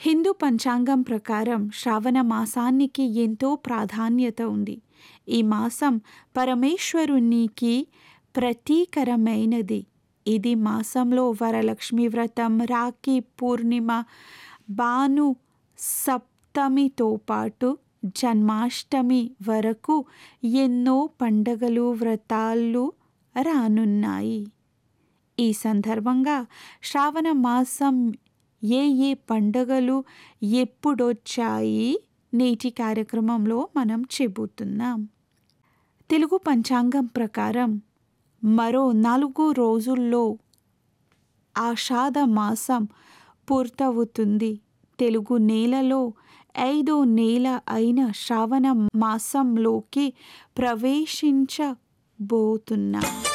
హిందూ పంచాంగం ప్రకారం శ్రావణ మాసానికి ఎంతో ప్రాధాన్యత ఉంది ఈ మాసం పరమేశ్వరునికి ప్రతీకరమైనది ఇది మాసంలో వరలక్ష్మి వ్రతం రాఖీ పూర్ణిమ భాను సప్తమితో పాటు జన్మాష్టమి వరకు ఎన్నో పండగలు వ్రతాలు రానున్నాయి ఈ సందర్భంగా శ్రావణ మాసం ఏ ఏ పండగలు ఎప్పుడొచ్చాయి నేటి కార్యక్రమంలో మనం చెబుతున్నాం తెలుగు పంచాంగం ప్రకారం మరో నాలుగు రోజుల్లో ఆషాఢ మాసం పూర్తవుతుంది తెలుగు నేలలో ఐదో నెల అయిన శ్రావణ మాసంలోకి ప్రవేశించబోతున్నాం